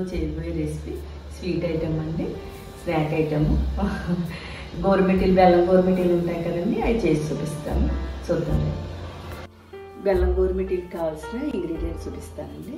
చేయబోయే recipe sweet item అండి snack item గోరుమిటీలు బెల్లం గోరుమిటీలు ఉంటాయి కదండి అవి చేసి చూపిస్తాను చూద్దాం బెల్లం గోరుమిటీలు కావాల్సిన ఇంగ్రీడియంట్స్ చూపిస్తానండి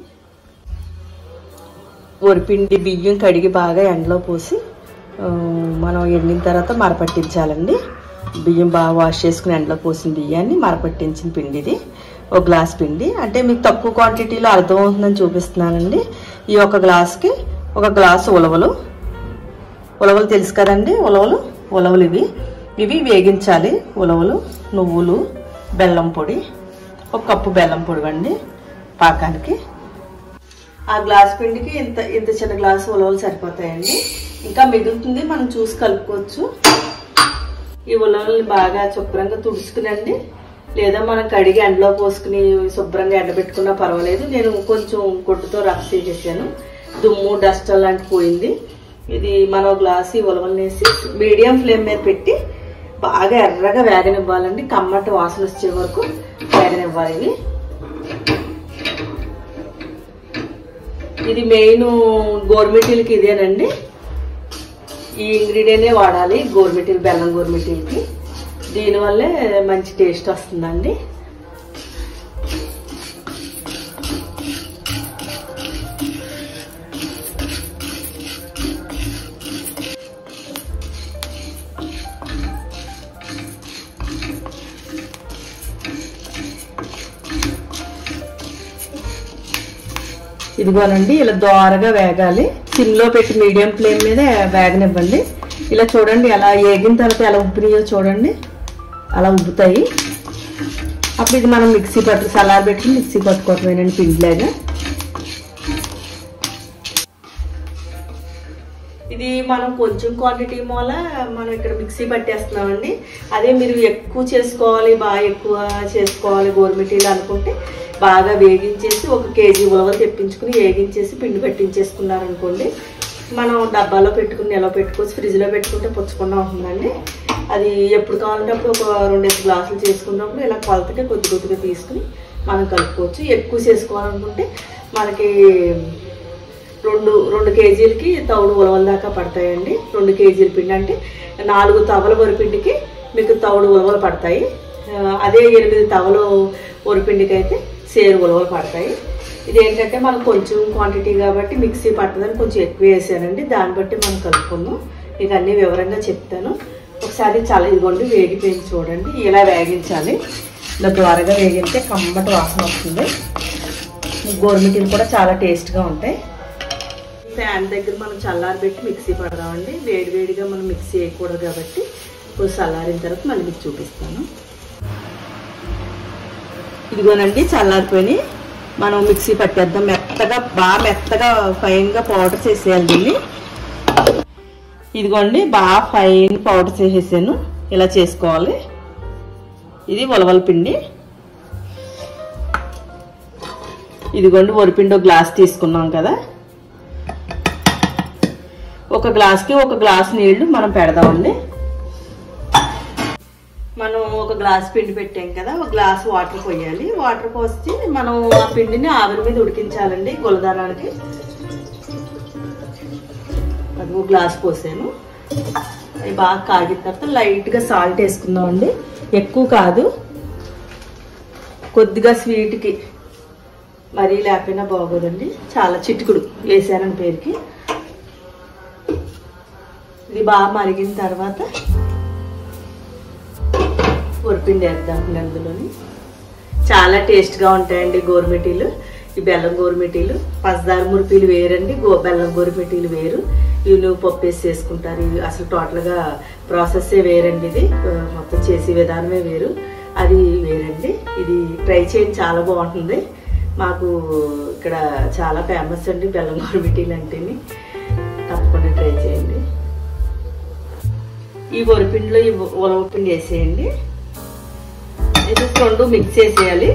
వరిపిండి బియ్యం కడిగి బాగా ఎండలో పోసి ఆ, మనం ఎండిన తర్వాత మరపట్టించాలండి బియ్యం బాగా వాష్ చేసుకుని ఎండలో పోసిన బియ్యాన్ని మరపట్టించిన పిండి ఇది ఒక గ్లాస్ పిండి అంటే మీకు తక్కువ క్వాంటిటీలో అర్థమవుతుందని చూపిస్తున్నానండి ఈ ఒక గ్లాస్కి ఒక గ్లాసు ఉలవలు ఉలవలు తెలుసు కదండి ఉలవలు ఉలవలు ఇవి ఇవి వేగించాలి ఉలవలు నువ్వులు బెల్లం పొడి ఒక కప్పు బెల్లం పొడి అండి పాకానికి ఆ గ్లాస్ పిండికి ఇంత ఇంత చిన్న గ్లాసు ఉలవలు సరిపోతాయండి ఇంకా మిగులుతుంది మనం చూసి కలుపుకోవచ్చు ఈ ఉలవల్ని బాగా శుభ్రంగా తుడుచుకునండి లేదా మనం కడిగి ఎండలో పోసుకుని శుభ్రంగా ఎండబెట్టుకున్నా పర్వాలేదు నేను కొంచెం గుడ్డతో రఫ్ చేసేసాను దుమ్ము డస్ట్ అలాంటి పోయింది ఇది మనం గ్లాస్ ఈ ఉలవల్ని వేసి మీడియం ఫ్లేమ్ మీద పెట్టి బాగా ఎర్రగా వేగనివ్వాలండి కమ్మటి వాసన వచ్చే వరకు వేగనివ్వాలి ఇవి ఇది మెయిన్ గోర్మిటీలకి ఇదేనండి ఈ ఇంగ్రీడియంటే వాడాలి గోర్మిటీలు బెల్లం గోర్మిటీలకి దీనివల్లే మంచి టేస్ట్ వస్తుందండి ఇదిగోనండి ఇలా దోరగా వేగాలి సిమ్లో పెట్టి మీడియం ఫ్లేమ్ మీద వేగనివ్వండి ఇలా చూడండి ఎలా వేగిన తర్వాత ఎలా ఉబ్బినాయో చూడండి అలా ఉబ్బుతాయి అప్పుడు ఇది మనం మిక్సీ పట్టు సలార్ పెట్టి మిక్సీ పట్టుకోవటమేనండి పిండిలాగా ఇది మనం కొంచెం క్వాంటిటీ మూల మనం ఇక్కడ మిక్సీ పట్టేస్తున్నామండి అదే మీరు ఎక్కువ చేసుకోవాలి బాగా ఎక్కువ చేసుకోవాలి గోరుమిటీలు అనుకుంటే బాగా వేగించేసి ఒక కేజీ ఉలవలు తెప్పించుకుని వేగించేసి పిండి పెట్టించేసుకున్నారనుకోండి మనం డబ్బాలో పెట్టుకుని నిలవ పెట్టుకోవచ్చు ఫ్రిడ్జ్లో పెట్టుకుంటే పుచ్చకుండా ఉంటుందండి అది ఎప్పుడు కావాలంటే అప్పుడు ఒక రెండేసి గ్లాసులు చేసుకున్నప్పుడు ఇలా కొలతకి కొద్ది కొద్దిగా తీసుకుని మనం కలుపుకోవచ్చు ఎక్కువ చేసుకోవాలనుకుంటే మనకి రెండు రెండు కేజీలకి తౌడు ఉలవల దాకా పడతాయండి రెండు కేజీల పిండి అంటే నాలుగు తవల వరిపిండికి మీకు తౌడు ఉలవలు పడతాయి ఆ, అదే ఎనిమిది తవలు వరిపిండికి అయితే సేరు ఉలవలు పడతాయి ఇది ఏంటంటే మనం కొంచెం క్వాంటిటీ కాబట్టి మిక్సీ పట్టదని కొంచెం ఎక్కువ వేసానండి దాన్ని బట్టి మనం కలుపుకుందాం మీకు అన్ని వివరంగా చెప్తాను ఒకసారి చాలా ఇదిగోండి వేగిపోయింది చూడండి ఇలా వేగించాలి ఇలా త్వరగా వేగితే కమ్మటి వాసన వస్తుంది గోరుమిటీలు కూడా చాలా టేస్ట్గా ఉంటాయి ఫ్యాన్ దగ్గర మనం చల్లారబెట్టి మిక్సీ పడదామండి వేడి వేడిగా మనం మిక్సీ వేయకూడదు కాబట్టి కొంచెం చల్లారిన తర్వాత మళ్ళీ మీకు చూపిస్తాను ఇదిగోనండి చల్లారిపోయి మనం మిక్సీ పట్టేద్దాం మెత్తగా బాగా మెత్తగా ఫైన్గా పౌడర్ చేసేయాలి దీన్ని ఇదిగోండి బాగా ఫైన్ పౌడర్ చేసేసాను ఇలా చేసుకోవాలి ఇది ఉలవల పిండి ఇదిగోండి వరిపిండి ఒక గ్లాస్ తీసుకున్నాం కదా ఒక గ్లాస్కి ఒక గ్లాస్ నీళ్లు మనం పెడదామండి మనం ఒక గ్లాస్ పిండి పెట్టాం కదా ఒక గ్లాస్ వాటర్ పోయాలి వాటర్ పోసి మనం ఆ పిండిని ఆవిరి మీద ఉడికించాలండి గులదానానికి అది ఒక గ్లాస్ పోసాను అవి బాగా కాగిన తర్వాత లైట్గా సాల్ట్ వేసుకుందామండి ఎక్కువ కాదు కొద్దిగా స్వీట్కి మరీ లేకపోయినా బాగోదండి చాలా చిటుకుడు వేసానని పేరుకి ఇది బాగా మరిగిన తర్వాత ఉరిపిండి వేద్దాం అందులోని చాలా టేస్ట్గా ఉంటాయండి గోరుమిటీలు ఈ బెల్లం గోరుమిటీలు పంచదార మురిపీలు వేరండి గో బెల్లం గోరుమిటీలు వేరు ఇవి నువ్వు పప్పు వేసి చేసుకుంటారు ఇవి అసలు టోటల్గా ప్రాసెస్సే వేరండి ఇది ఆ, మొత్తం చేసే విధానమే వేరు అది వేరండి ఇది ట్రై చేయండి చాలా బాగుంటుంది మాకు ఇక్కడ చాలా ఫేమస్ అండి బెల్లం గోరుమిటీలు అంటేని తప్పకుండా ట్రై చేయండి ఈ వరిపిండిలో ఈ ఉలవ పిండి వేసేయండి ఇది రెండు మిక్స్ చేసేయాలి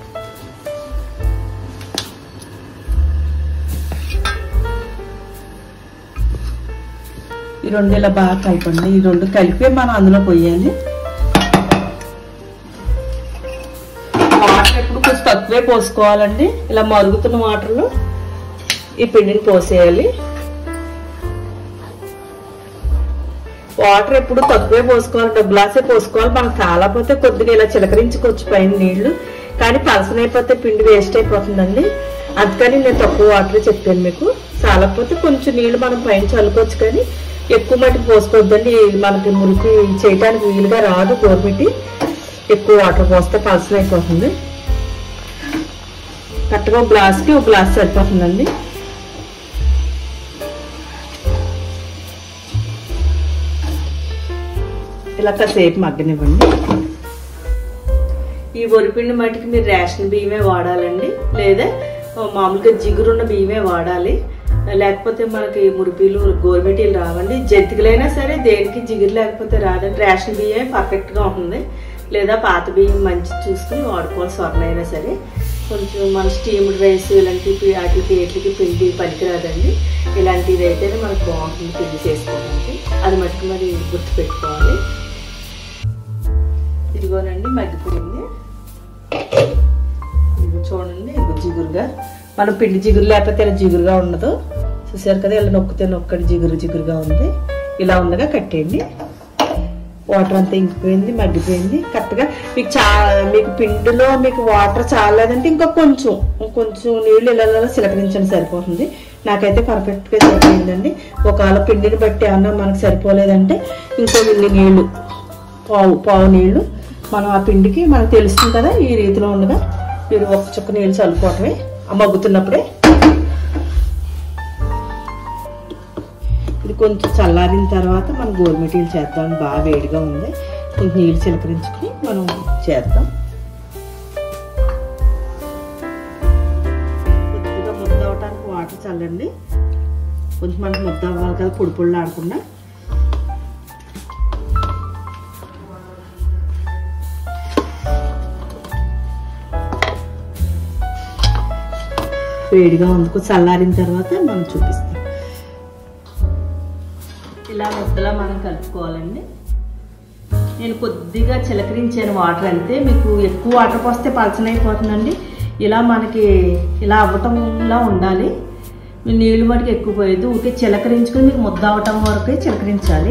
ఈ రెండు ఇలా బాగా కలపండి ఈ రెండు కలిపి మనం అందులో పోయాలి వాటర్ ఎప్పుడు కొంచెం తక్కువే పోసుకోవాలండి ఇలా మరుగుతున్న వాటర్లో ఈ పిండిని పోసేయాలి వాటర్ ఎప్పుడు తక్కువే పోసుకోవాలి ఒక గ్లాసే పోసుకోవాలి మనకు చాలాపోతే కొద్దిగా ఇలా చిలకరించుకోవచ్చు పైన నీళ్లు కానీ పలసనైపోతే పిండి వేస్ట్ అయిపోతుందండి అందుకని నేను తక్కువ వాటర్ చెప్పాను మీకు చాలకపోతే కొంచెం నీళ్లు మనం పైన చల్లుకోవచ్చు కానీ ఎక్కువ మట్టి పోసుకోవద్దండి మనకి మురికి చేయడానికి వీలుగా రాదు గోరుమిటి ఎక్కువ వాటర్ పోస్తే పలసనైపోతుంది కరెక్ట్గా ఒక గ్లాస్కి ఒక గ్లాస్ సరిపోతుందండి ఇలా కాసేపు మగ్గనివ్వండి ఈ వరిపిండి మట్టికి మీరు రేషన్ బియ్యమే వాడాలండి లేదా మామూలుగా జిగురున్న బియ్యమే వాడాలి లేకపోతే మనకి మురిపీలు గోరుమిటీలు రావండి జంతికలైనా సరే దేనికి జిగురు లేకపోతే రాదండి రేషన్ బియ్యమే పర్ఫెక్ట్గా ఉంటుంది లేదా పాత బియ్యం మంచి చూసుకుని వాడుకోవాలి స్వర్ణ అయినా సరే కొంచెం మన స్టీమ్డ్ రైస్ ఇలాంటి వాటికి వీటికి పిండి పనికిరాదండి ఇలాంటిది అయితేనే మనకు బాగుంటుంది పిండి చేసుకోవడానికి అది మటుకు మరి గుర్తుపెట్టుకోవాలి ఇదిగోనండి మగ్గిపోయింది ఇది చూడండి ఇది జిగురుగా మనం పిండి జిగురు లేకపోతే ఇలా జిగురుగా ఉండదు చూసారు కదా ఇలా నొక్కితే నొక్కడి జిగురు జిగురుగా ఉంది ఇలా ఉండగా కట్టేయండి వాటర్ అంతా ఇంకిపోయింది మగ్గిపోయింది కరెక్ట్గా మీకు చా మీకు పిండిలో మీకు వాటర్ చాలేదంటే ఇంకా కొంచెం కొంచెం నీళ్ళు ఇలా సిలకరించండి సరిపోతుంది నాకైతే పర్ఫెక్ట్గా సరిపోయిందండి ఒకవేళ పిండిని బట్టి ఏమన్నా మనకు సరిపోలేదంటే ఇంకో ఇన్ని నీళ్ళు పావు పావు నీళ్ళు మనం ఆ పిండికి మనకు తెలుస్తుంది కదా ఈ రీతిలో ఉండగా మీరు ఒక చుక్క నీళ్ళు చల్లుకోవటమే ఆ మగ్గుతున్నప్పుడే ఇది కొంచెం చల్లారిన తర్వాత మనం గోరుమిటీలు చేద్దాం బాగా వేడిగా ఉంది కొంచెం నీళ్ళు చిలకరించుకుని మనం చేద్దాం కొద్దిగా ముద్ద అవటానికి వాటర్ చల్లండి కొంచెం మనకు ముద్ద అవ్వాలి కదా పొడి పొడిలు ఆడకుండా వేడిగా ఉంది చల్లారిన తర్వాత మనం చూపిస్తాం ఇలా ముద్దలా మనం కలుపుకోవాలండి నేను కొద్దిగా చిలకరించాను వాటర్ అంతే మీకు ఎక్కువ వాటర్ పోస్తే పలచనైపోతుందండి ఇలా మనకి ఇలా అవ్వటంలా ఉండాలి నీళ్ళు మటుకు ఎక్కువ పోయేది ఊరికే చిలకరించుకుని మీకు ముద్ద అవటం వరకే చిలకరించాలి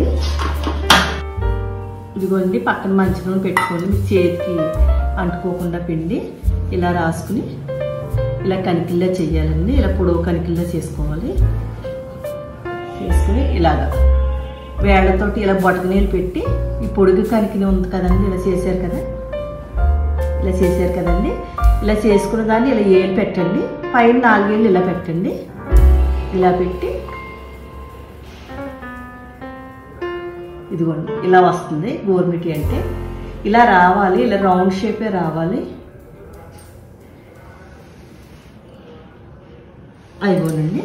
ఇదిగోండి పక్కన మంచి నూనె పెట్టుకొని మీ చేతికి అంటుకోకుండా పిండి ఇలా రాసుకుని ఇలా కనికిల్లా చేయాలండి ఇలా పొడవు కనికిల్లా చేసుకోవాలి చేసుకుని ఇలాగా వేళ్లతోటి ఇలా బొటక నీళ్ళు పెట్టి ఈ పొడుగు కనికిని ఉంది కదండి ఇలా చేశారు కదా ఇలా చేశారు కదండి ఇలా చేసుకున్న దాన్ని ఇలా ఏళ్ళు పెట్టండి పైన నాలుగేళ్ళు ఇలా పెట్టండి ఇలా పెట్టి ఇదిగోండి ఇలా వస్తుంది గోర్మిటి అంటే ఇలా రావాలి ఇలా రౌండ్ షేపే రావాలి అయిపోనండి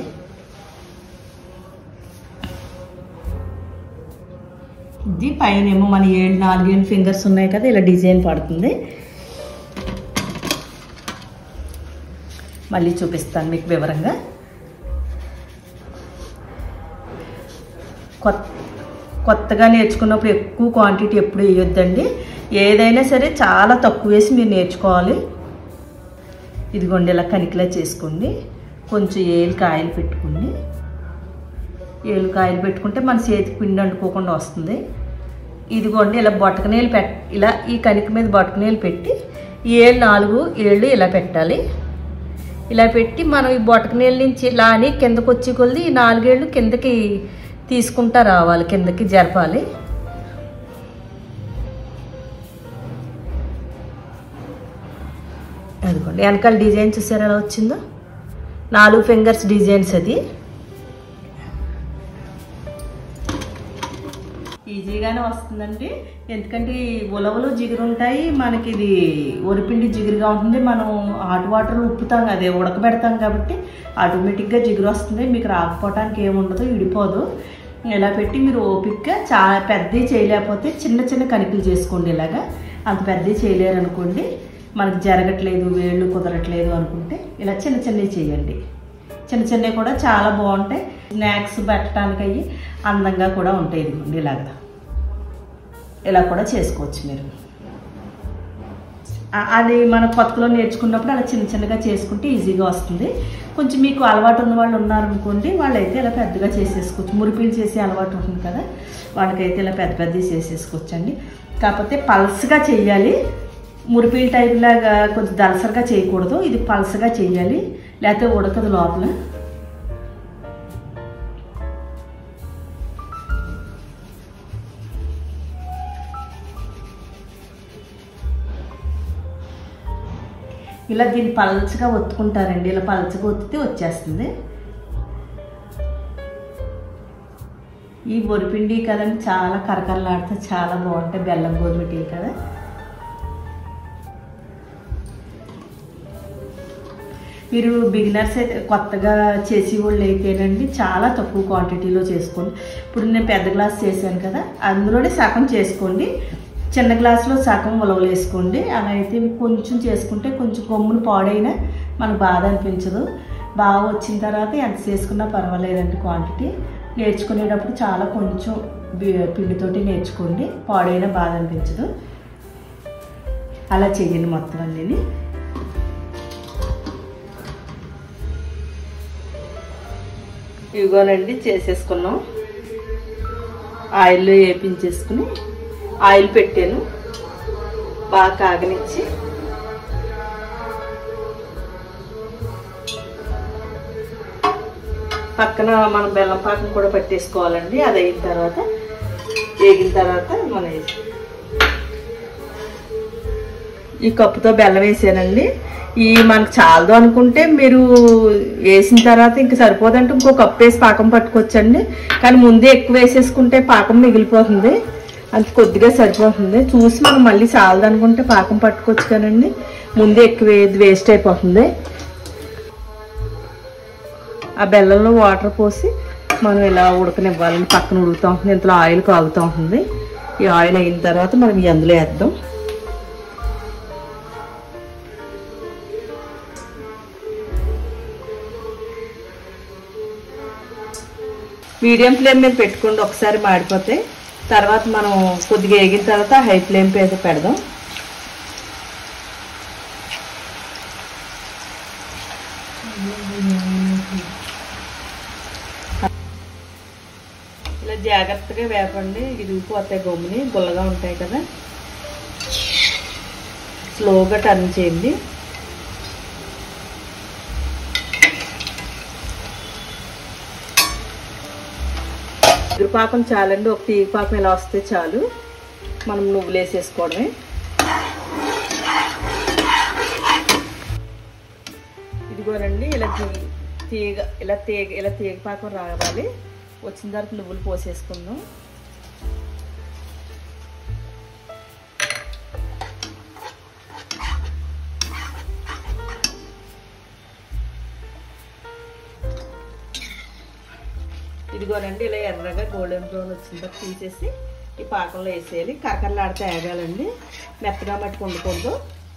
ఇది పైన ఏమో మన ఏడు నాలుగేళ్ళు ఫింగర్స్ ఉన్నాయి కదా ఇలా డిజైన్ పడుతుంది మళ్ళీ చూపిస్తాను మీకు వివరంగా కొత్త కొత్తగా నేర్చుకున్నప్పుడు ఎక్కువ క్వాంటిటీ ఎప్పుడు వేయొద్దండి ఏదైనా సరే చాలా తక్కువ వేసి మీరు నేర్చుకోవాలి ఇదిగోండి ఇలా కనికిలా చేసుకోండి కొంచెం ఏలు కాయలు పెట్టుకోండి ఏలు కాయలు పెట్టుకుంటే మన చేతికి పిండి అంటుకోకుండా వస్తుంది ఇదిగోండి ఇలా బొటకనేలు పెట్ ఇలా ఈ కనిక మీద బొటకనేలు పెట్టి ఏళ్ళు నాలుగు ఏళ్ళు ఇలా పెట్టాలి ఇలా పెట్టి మనం ఈ బొటకనేల నుంచి ఇలా అని కిందకు వచ్చి కొలిది ఈ నాలుగేళ్ళు కిందకి తీసుకుంటా రావాలి కిందకి జరపాలి అదిగోండి వెనకాల డిజైన్ చూసారు ఎలా వచ్చిందో నాలుగు ఫింగర్స్ డిజైన్స్ అది ఈజీగానే వస్తుందండి ఎందుకంటే ఈ ఉలవలు జిగురు ఉంటాయి మనకి ఇది ఒరిపిండి జిగురుగా ఉంటుంది మనం హాట్ వాటర్ ఉప్పుతాం అదే ఉడకబెడతాం కాబట్టి ఆటోమేటిక్గా జిగురు వస్తుంది మీకు రాకపోవటానికి ఏముండదు విడిపోదు ఇలా పెట్టి మీరు ఓపిక్గా చాలా పెద్దవి చేయలేకపోతే చిన్న చిన్న కణికలు చేసుకోండి ఇలాగా అంత పెద్దవి చేయలేరు అనుకోండి మనకి జరగట్లేదు వేళ్ళు కుదరట్లేదు అనుకుంటే ఇలా చిన్న చిన్నవి చేయండి చిన్న చిన్నవి కూడా చాలా బాగుంటాయి స్నాక్స్ పెట్టడానికి అయ్యి అందంగా కూడా ఉంటాయి ఇదిగోండి ఇలాగా ఇలా కూడా చేసుకోవచ్చు మీరు ఆ- అది మన కొత్తలో నేర్చుకున్నప్పుడు అలా చిన్న చిన్నగా చేసుకుంటే ఈజీగా వస్తుంది కొంచెం మీకు అలవాటు ఉన్న వాళ్ళు ఉన్నారనుకోండి వాళ్ళైతే ఇలా పెద్దగా చేసేసుకోవచ్చు మురిపిలు చేసే అలవాటు ఉంటుంది కదా వాళ్ళకైతే ఇలా పెద్ద పెద్దవి చేసేసుకోవచ్చు అండి కాకపోతే పల్స్గా చేయాలి మురిపిల్ టైప్ లాగా కొంచెం దలసరిగా చేయకూడదు ఇది పల్సగా చేయాలి లేకపోతే ఉడకదు లోపల ఇలా దీన్ని పల్చగా ఒత్తుకుంటారండి ఇలా పల్చగా ఒత్తితే వచ్చేస్తుంది ఈ బొరిపిండి కదండి చాలా కరకరలాడితే చాలా బాగుంటాయి బెల్లం గోధుమ టీ కదా మీరు బిగినర్స్ అయితే కొత్తగా చేసే వాళ్ళు అయితేనండి చాలా తక్కువ క్వాంటిటీలో చేసుకోండి ఇప్పుడు నేను పెద్ద గ్లాస్ చేశాను కదా అందులోనే సగం చేసుకోండి చిన్న గ్లాసులో సగం ఉలవలు వేసుకోండి అలా అయితే మీకు కొంచెం చేసుకుంటే కొంచెం కొమ్మును పాడైనా మనకు బాధ అనిపించదు బాగా వచ్చిన తర్వాత ఎంత చేసుకున్నా పర్వాలేదండి క్వాంటిటీ నేర్చుకునేటప్పుడు చాలా కొంచెం బి- పిండితోటి నేర్చుకోండి పాడైనా బాధ అనిపించదు అలా చెయ్యండి మొత్తం అన్నీ ఇవిగోనండి చేసేసుకున్నాం ఆయిల్లో వేపించేసుకుని ఆయిల్ పెట్టాను బాగా కాగనిచ్చి పక్కన మనం బెల్లం పాకం కూడా పెట్టేసుకోవాలండి అది అయిన తర్వాత వేగిన తర్వాత మనం వేసి ఈ కప్పుతో బెల్లం వేసానండి ఈ మనకు చాలదు అనుకుంటే మీరు వేసిన తర్వాత ఇంక సరిపోదంటే ఇంకో కప్పు వేసి పాకం పట్టుకోవచ్చండి కానీ ముందే ఎక్కువ వేసేసుకుంటే పాకం మిగిలిపోతుంది అంత కొద్దిగా సరిపోతుంది చూసి మనం మళ్ళీ చాలదు అనుకుంటే పాకం పట్టుకోవచ్చు కానండి ముందే ఎక్కువ వేది వేస్ట్ అయిపోతుంది ఆ బెల్లంలో వాటర్ పోసి మనం ఇలా ఉడకనివ్వాలండి పక్కన ఉడుకుతూ ఉంటుంది ఇంతలో ఆయిల్ కాగుతూ ఉంటుంది ఈ ఆయిల్ అయిన తర్వాత మనం ఈ అందులో వేద్దాం మీడియం ఫ్లేమ్ మీద పెట్టుకోండి ఒకసారి మాడిపోతే తర్వాత మనం కొద్దిగా వేగిన తర్వాత హై ఫ్లేమ్ మీద పెడదాం ఇలా జాగ్రత్తగా వేపండి ఇరిగిపోతాయి గమ్ముని గుల్లగా ఉంటాయి కదా స్లోగా టర్న్ చేయండి పాకం చాలండి ఒక తీగ పాకం ఇలా వస్తే చాలు మనం నువ్వులు వేసేసుకోవడమే ఇదిగోనండి ఇలా తీ- తీగ ఇలా తీగ ఇలా తీగ పాకం రావాలి వచ్చిన తర్వాత నువ్వులు పోసేసుకుందాం ఇదిగోనండి ఇలా ఎర్రగా గోల్డెన్ బ్రౌన్ వచ్చిన తర్వాత తీసేసి ఈ పాకంలో వేసేయాలి కరకరలాడితే ఆగాలండి మెత్తగా మట్టుకు వండుకూడదు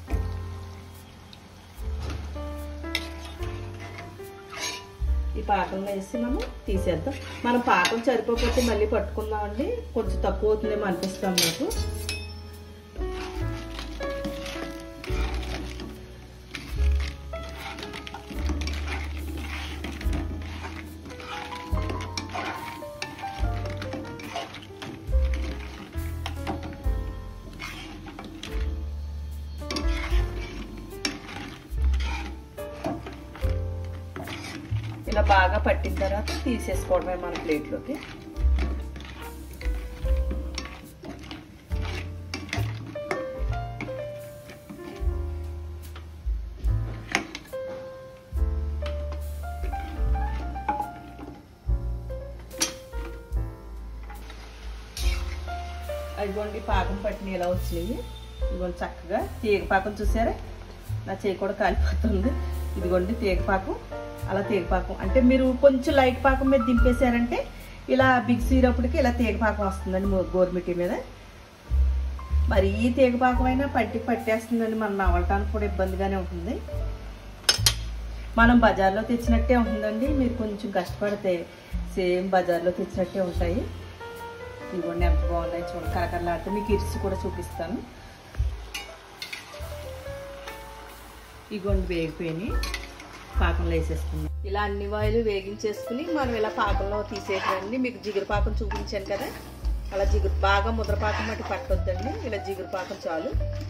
ఈ పాకంలో వేసి మనం తీసేద్దాం మనం పాకం సరిపోకపోతే మళ్ళీ పట్టుకుందామండి కొంచెం తక్కువ అవుతుందేమో అనిపిస్తాం నాకు ఇలా బాగా పట్టిన తర్వాత తీసేసుకోవడమే మన ప్లేట్లోకి అదిగోండి పాకం పట్టిన ఇలా వచ్చినాయి ఇదిగోండి చక్కగా తీగ పాకం చూసారా నా చేయి కూడా కాలిపోతుంది ఇదిగోండి తీగ పాకం అలా తీగ పాకం అంటే మీరు కొంచెం లైట్ పాకం మీద దింపేశారంటే ఇలా బిగ్సీరప్పటికి ఇలా తీగ పాకం వస్తుందండి మో- గోరుమిట్టి మీద మరి ఈ తీగ పాకం అయినా పట్టి పట్టేస్తుందండి మనం నవ్వటానికి కూడా ఇబ్బందిగానే ఉంటుంది మనం బజార్లో తెచ్చినట్టే ఉంటుందండి మీరు కొంచెం కష్టపడితే సేమ్ బజార్లో తెచ్చినట్టే ఉంటాయి ఇదిగోండి ఎంత బాగున్నాయి చూడండి కరకరలాడితే మీకు ఇరిసి కూడా చూపిస్తాను ఇగోండి వేగిపోయి పాకంలో వేసేసుకున్నాం ఇలా అన్ని వాయిలు వేగించేసుకుని మనం ఇలా పాకంలో తీసేయకండి మీకు జిగురు పాకం చూపించాను కదా అలా జిగురు బాగా ముద్ర పాకం మట్టి పట్టొద్దండి ఇలా జిగురు పాకం చాలు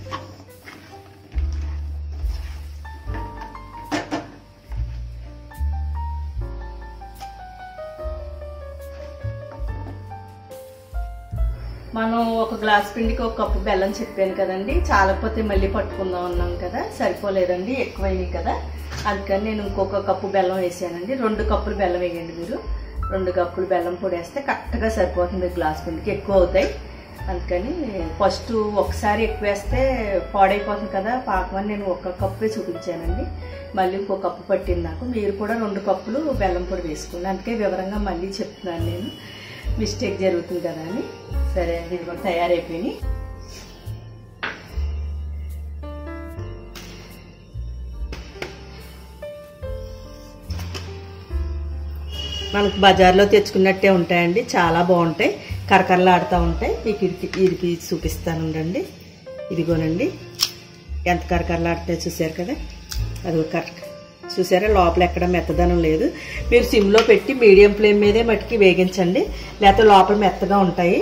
మనం ఒక గ్లాస్ పిండికి ఒక కప్పు బెల్లం చెప్పాను కదండి చాలకపోతే మళ్ళీ పట్టుకుందాం అన్నాం కదా సరిపోలేదండి ఎక్కువైనాయి కదా అందుకని నేను ఇంకొక కప్పు బెల్లం వేసానండి రెండు కప్పులు బెల్లం వేయండి మీరు రెండు కప్పులు బెల్లం పొడి వేస్తే కరెక్ట్గా సరిపోతుంది గ్లాస్ పిండికి ఎక్కువ అవుతాయి అందుకని ఫస్ట్ ఒకసారి ఎక్కువ వేస్తే పాడైపోతుంది కదా పాకం అని నేను ఒక కప్పే చూపించానండి మళ్ళీ ఇంకో కప్పు పట్టింది నాకు మీరు కూడా రెండు కప్పులు బెల్లం పొడి వేసుకోండి అందుకే వివరంగా మళ్ళీ చెప్తున్నాను నేను మిస్టేక్ జరుగుతుంది కదా అని సరే అండి ఇది కూడా తయారైపోయినాయి మనకు బజార్లో తెచ్చుకున్నట్టే ఉంటాయండి చాలా బాగుంటాయి కరకరలాడుతూ ఉంటాయి మీకు ఇరికి ఇరికి చూపిస్తాను ఉండండి ఇదిగోనండి ఎంత కరకరలాడితే చూసారు కదా అది కర చూసారా లోపల ఎక్కడ మెత్తదనం లేదు మీరు సిమ్లో పెట్టి మీడియం ఫ్లేమ్ మీదే మట్టికి వేగించండి లేకపోతే లోపల మెత్తగా ఉంటాయి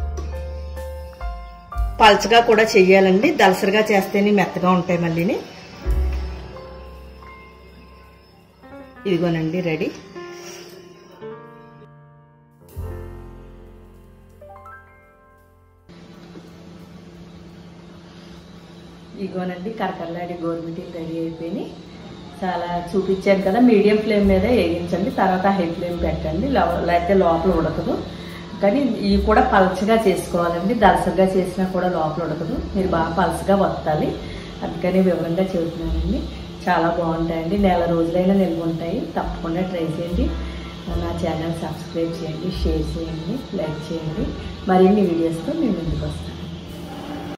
పల్చగా కూడా చెయ్యాలండి దలసరిగా చేస్తేనే మెత్తగా ఉంటాయి మళ్ళీని ఇదిగోనండి రెడీ ఇగోనండి కరకరలాడి గోరుమిటీలు రెడీ అయిపోయినాయి చాలా చూపించాను కదా మీడియం ఫ్లేమ్ మీద వేయించండి తర్వాత హై ఫ్లేమ్ పెట్టండి లో- లేకపోతే లోపల ఉడకదు కానీ ఇవి కూడా పలచగా చేసుకోవాలండి దలసరిగా చేసినా కూడా లోపల ఉడకదు మీరు బాగా పలచగా వత్తాలి అందుకని వివరంగా చెబుతున్నానండి చాలా బాగుంటాయండి నెల రోజులైనా నిల్వ ఉంటాయి తప్పకుండా ట్రై చేయండి నా ఛానల్ సబ్స్క్రైబ్ చేయండి షేర్ చేయండి లైక్ చేయండి మరిన్ని వీడియోస్తో మేము ముందుకు వస్తాను